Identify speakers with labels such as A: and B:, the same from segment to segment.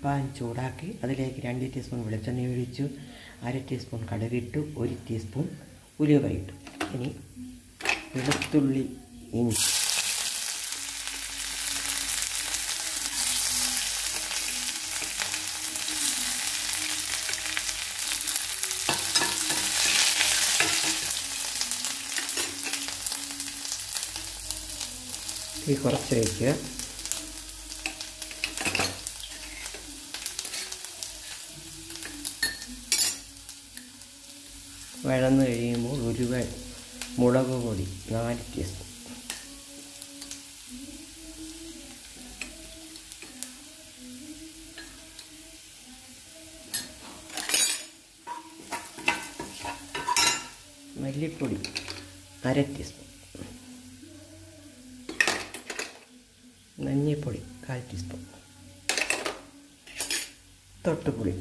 A: pan ചൂടാക്കി അതിലേക്ക് രണ്ട് ടീസ്പൂൺ വെളിച്ചെണ്ണ ഒഴിച്ചു അര ടീസ്പൂൺ കടുകിട്ടു ഒരു ടീസ്പൂൺ ഉലുവ ഇട്ടു ഇനി വെളുത്തുള്ളി ഇഞ്ചി തീ കുറച്ച് വയ്ക്കുക വഴന്ന് കഴിയുമ്പോൾ ഒരു വ- മുളക് പൊടി നാല് ടീസ്പൂൺ മല്ലിപ്പൊടി അര ടീസ്പൂൺ മഞ്ഞൾപ്പൊടി കാൽ ടീസ്പൂൺ തൊട്ടുപുളി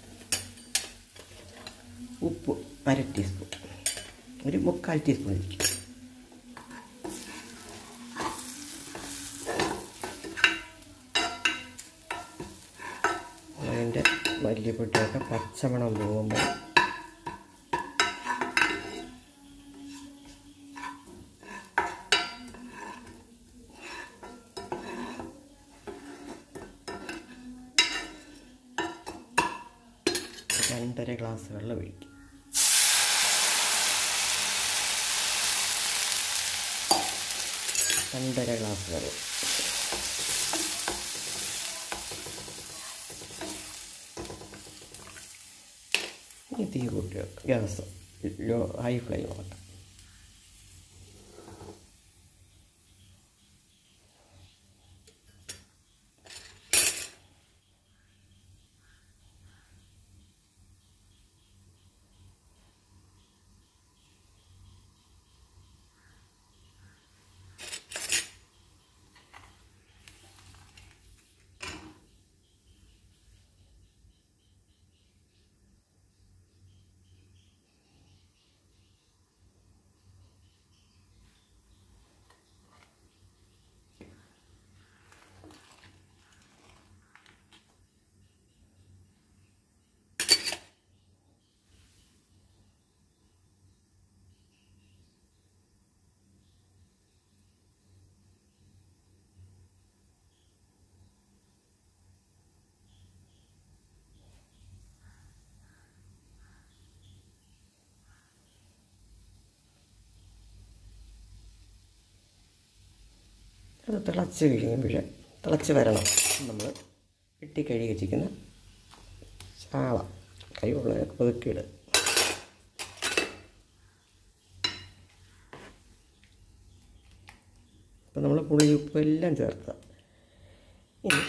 A: ഉപ്പ് അര ടീസ്പൂൺ ഒരു മുക്കാൽ ടീസ്പൂൺ ഇരിക്കും അതിൻ്റെ മല്ലിപ്പൊടിയൊക്കെ പച്ചമണം പോകുമ്പോൾ രണ്ടര ഗ്ലാസ് വെള്ളം ഒഴിക്കും രണ്ടര ഗ്ലാസ് വെള്ളം ഇനി തീ കൂട്ടുക ഗ്യാസ് ലോ ഹൈ ഫ്ലെയിം ആക്കാം അത് തിളച്ച് കഴിയുമ്പോൾ തിളച്ച് വരണം നമ്മൾ വെട്ടി കഴുകി വെച്ചിരിക്കുന്ന ചാള കൈയുള്ള ഒതുക്കിയിടുക അപ്പം നമ്മൾ പുളി ഉപ്പ് എല്ലാം ചേർക്കുക ഇനി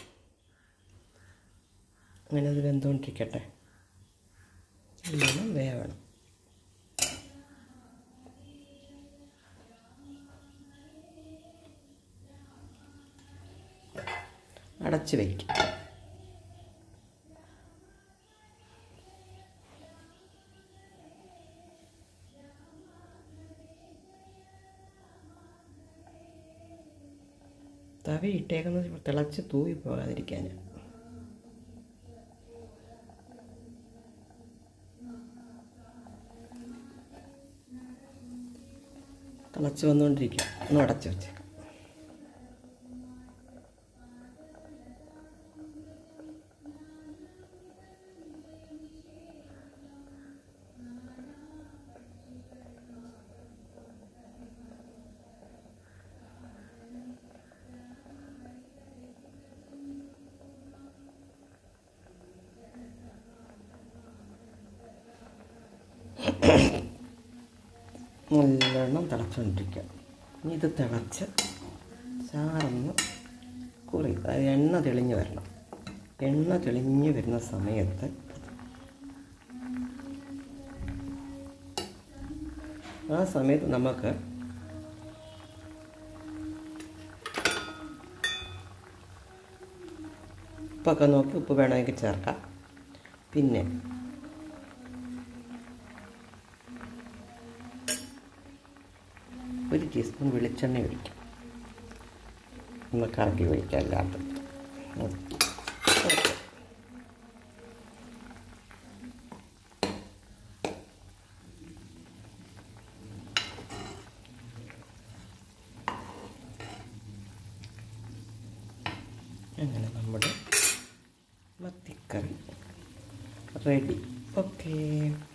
A: അങ്ങനെ അത് വെന്തുകൊണ്ടിരിക്കട്ടെ നല്ലോണം വേവണം അടച്ച് വയ്ക്കും തവി ഇട്ടേക്കുന്നത് തിളച്ച് തൂവി പോകാതിരിക്കാൻ തിളച്ച് വന്നുകൊണ്ടിരിക്കുക ഒന്ന് അടച്ച് വെച്ചേക്കാം നല്ലോണം തിളച്ചുകൊണ്ടിരിക്കുക ഇനി ഇത് തിളച്ച് ചാറൊന്ന് കുറി അതായത് എണ്ണ തെളിഞ്ഞ് വരണം എണ്ണ തെളിഞ്ഞ് വരുന്ന സമയത്ത് ആ സമയത്ത് നമുക്ക് ഉപ്പൊക്കെ നോക്കി ഉപ്പ് വേണമെങ്കിൽ ചേർക്കാം പിന്നെ ഒരു ടീസ്പൂൺ വെളിച്ചെണ്ണ ഒഴിക്കും ഒന്ന് കറക്കി ഒഴിക്കാം എല്ലാത്തും ഓക്കെ അങ്ങനെ നമ്മുടെ മത്തിക്കറി റെഡി ഓക്കേ